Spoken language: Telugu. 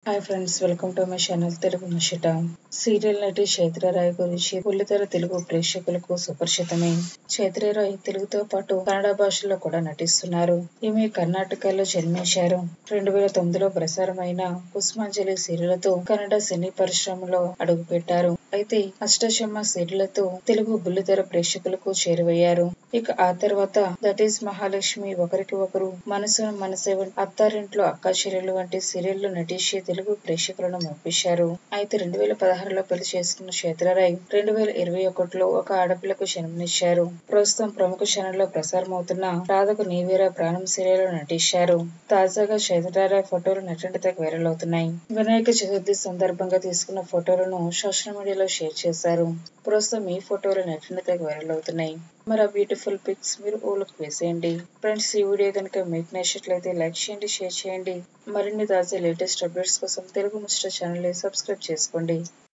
hi friends welcome to my channel Telugu ముషట సీరియల్ నటి చైత్రరాయ్ గురించి బుల్లితెర తెలుగు ప్రేక్షకులకు సుపరిచితమే చైత్రరాయ్ తెలుగుతో పాటు కన్నడ భాషలో కూడా నటిస్తున్నారు ఈమె కర్ణాటకలో జన్మించారు రెండు వేల తొమ్మిదిలో ప్రసారమైన పుష్పాంజలి సీరియల్తో కన్నడ సినీ పరిశ్రమలో అడుగుపెట్టారు అయితే అష్టచమ్మ సీరియళ్లతో తెలుగు బుల్లితెర ప్రేక్షకులకు చేరువయ్యారు ఇక ఆ తర్వాత దట్ ఈస్ మహాలక్ష్మి ఒకరికి ఒకరు మనసు మనసే అత్తారింట్లో అక్కా చెల్లెలు వంటి సీరియళ్లు నటించి తెలుగు ప్రేక్షకులను మెప్పించారు అయితే రెండు వేల పదహారులో పెళ్లి చేసుకున్న క్షేత్రరాయ్ రెండు వేల ఇరవై ఒకటిలో ఒక ఆడపిల్లకు జన్మనిచ్చారు ప్రస్తుతం ప్రముఖ ఛానల్లో ప్రసారమవుతున్న రాధకు నీవేరా ప్రాణం సీరియల్లో నటించారు తాజాగా చైత్రరాయ్ ఫోటోలు నెట్టింటి వైరల్ అవుతున్నాయి వినాయక చతుర్థి సందర్భంగా తీసుకున్న ఫోటోలను సోషల్ మీడియాలో షేర్ చేశారు ప్రస్తుతం ఈ ఫోటోలు నెట్టింటి వైరల్ అవుతున్నాయి మరి ఆ బ్యూటిఫుల్ పిక్స్ మీరు ఓలకు వేసేయండి ఫ్రెండ్స్ ఈ వీడియో కనుక మీకు నచ్చినట్లయితే లైక్ చేయండి షేర్ చేయండి మరిన్ని తాజా లేటెస్ట్ అప్డేట్స్ కోసం తెలుగు ముస్టర్ ఛానల్ సబ్స్క్రైబ్ చేసుకోండి